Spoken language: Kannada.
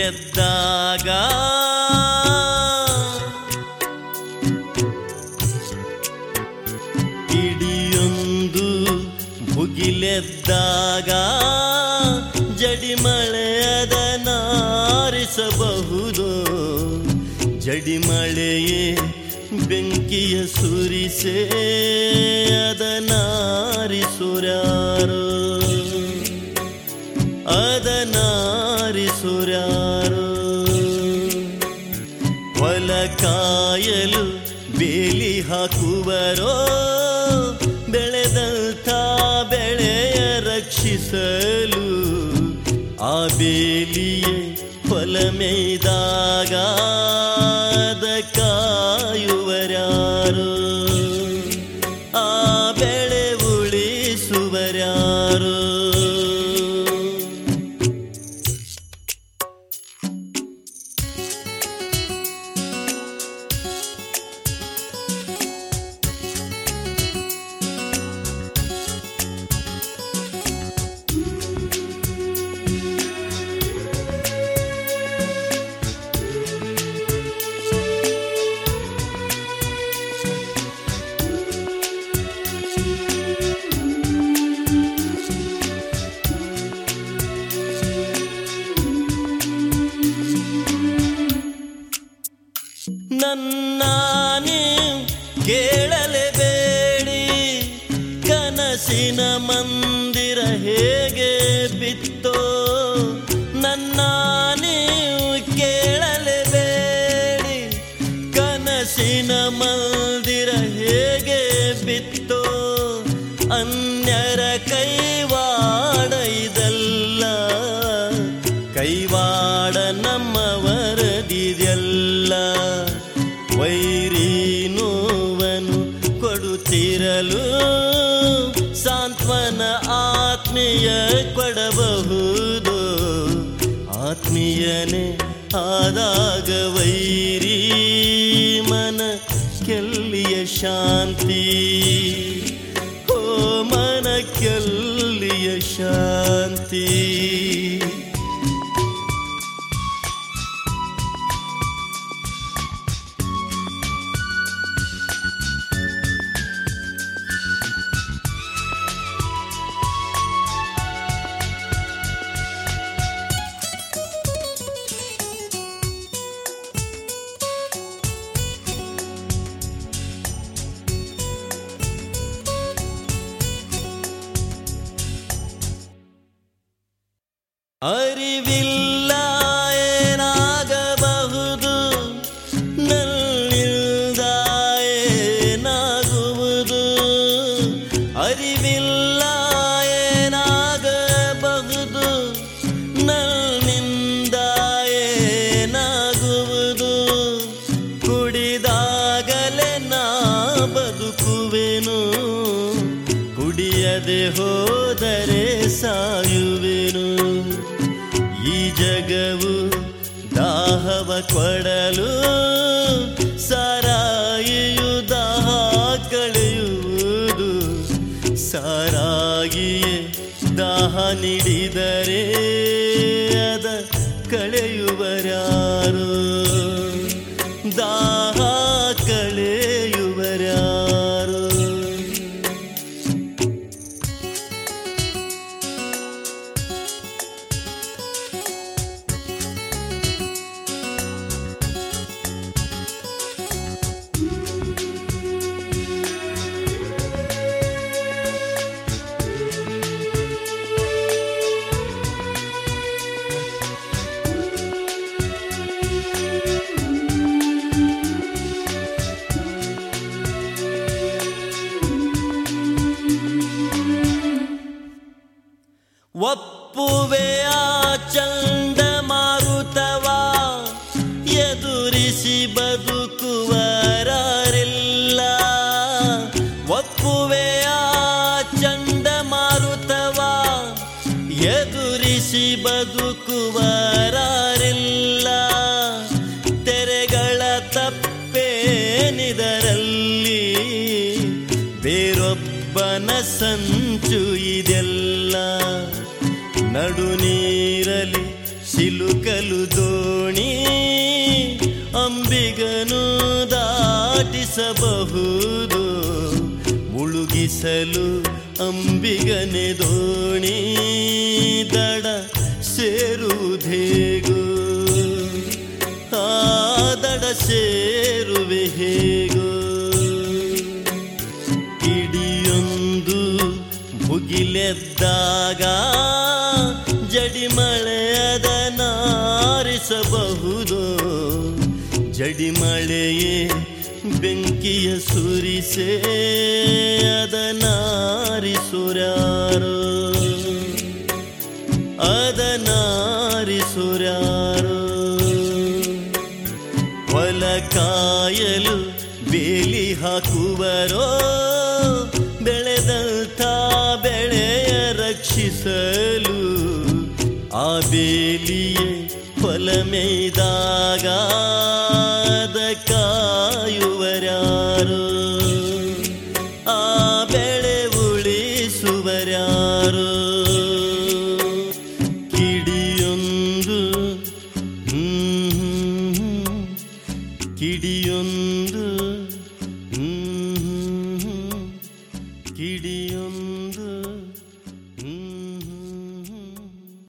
ಮುಗಿಲೆದ್ದಾಗ ಇಡಿಯೊಂದು ಭುಗಿಲೆದ್ದಾಗ ಜಡಿಮಳೆಯದ ನಾರಿಸಬಹುದು ಜಡಿಮಳೆಯೇ ಬೆಂಕಿಯ ಸುರಿಸೇ ಅದನಾರಿಸುರ್ಯಾರೋ ಅದನಾರಿಸುರ್ಯಾರೋ ಹೊಲ ಕಾಯಲು ಬೇಲಿ ಹಾಕುವರೋ ಬೆಳೆದಂಥ ಬೆಳೆಯ ರಕ್ಷಿಸಲು ಆ ಬೇಲಿಯೇ ಹೊಲ ಮೇಯ್ದಾಗ ಅದ ಕಾಯುವರ್ಯಾರು ಆ ಬೆಳೆ ಉಳಿಸುವರ್ಯಾರು ನನ್ನಾನೆ ಕೇಳಲೇಬೇಡಿ ಕನಸಿನ ಮಂದಿರ ಹೇಗೆ ಬಿತ್ತೋ ನನ್ನಾನೆ ಕೇಳಲೇಬೇಡಿ ಕನಸಿನ ಮಂದಿರ ಹೇಗೆ ಬಿತ್ತೋ ಅನ್ಯರ ಕೈವಾಡ ಇದಲ್ಲ ಕೈವಾಡ ನಮ್ಮ ವರದಿದೆಲ್ಲ ವೈರಿ ನೋವನು ಕೊಡುತ್ತಿರಲು ಸಾಂತ್ವನ ಆತ್ಮೀಯ ಕೊಡಬಹುದು ಆತ್ಮೀಯನೇ ಆದಾಗ ವೈರಿ ಮನ ಕೆಲ್ಲಿಯ ಶಾಂತಿ ಓ ಮನ ಕೆಲ್ಲಿಯ ಶಾಂತಿ ಅರಿವಿಲ್ಲ ಏನಾಗಬಹುದು ನನ್ನಿಂದ ಏನಾಗುವುದು ಅರಿವಿಲ್ಲ ಏನಾಗಬಹುದು ನನ್ನಿಂದ ಏನಾಗುವುದು ಕುಡಿದಾಗಲೇ ನಾ ಬದುಕುವೆನು ಕುಡಿಯದೆ ಹೋದರೆ ಸಾಯುವೆನು ಈ ಜಗವು ದಾಹವ ಕೊಡಲು ಸಾರಾಯಿಯು ದಾಹ ಕಳೆಯುವುದು ಸಾರಾಗಿಯೇ ದಾಹ ನೀಡಿದರೆ ಅದ ಕಳೆಯುವರ್ಯಾರು ದಾಹ ಕಳೆಯುವರ್ಯಾರು ಒಪ್ಪುವೆಯ ಚಂಡ ಮಾರುತವ ಎದುರಿಸಿ ಬದುಕುವರಾರಿಲ್ಲ ಒಪ್ಪುವೆಯ ಚಂಡ ಮಾರುತವ ಎದುರಿಸಿ ಬದುಕುವರಾರಿಲ್ಲ ತೆರೆಗಳ ತಪ್ಪೇನಿದರಲ್ಲಿ ಬೇರೊಬ್ಬನ ಸಂಚು ಇದೆಲ್ಲ ನಡು ನೀರಲಿ ಶಿಲ ಚಿಲುಕಲು ದೋಣಿ ಅಂಬಿಗನು ದಾಟಿಸಬಹುದು ಮುಳುಗಿಸಲು ಅಂಬಿಗನೆ ದೋಣಿ ದಡ ಸೇರುವುದೇಗೋ ಆ ದಡ ಸೇರುವೆ ಹೇಗೋ ಕಿಡಿಯೊಂದು ಮುಗಿಲೆದ್ದಾಗ ಜಡಿಮಳೆಯದ ನಾರಿಸಬಹುದು ಜಡಿಮಳೆಯೇ ಬೆಂಕಿಯ ಸುರಿಸೇ ಅದ ನಾರಿಸುರ್ಯಾರೋ ಅದ ನಾರಿಸುರ್ಯಾರೋ ಹೊಲ ಕಾಯಲು ಬೇಲಿ ಹಾಕುವರೋ ಬೆಳೆದಂಥ ಬೆಳೆಯ ರಕ್ಷಿಸಲು ಆ ಬೇಲಿಯೇ ಹೊಲ ಮೇಯ್ದಾಗ ಅದ ಕಾಯುವರ್ಯಾರು ಆ ಬೆಳೆ ಉಳಿಸುವರ್ಯಾರು ಕಿಡಿಯೊಂದು ಹ್ಮ್, ಕಿಡಿಯೊಂದು ಹ್ಮ್, ಕಿಡಿಯೊಂದು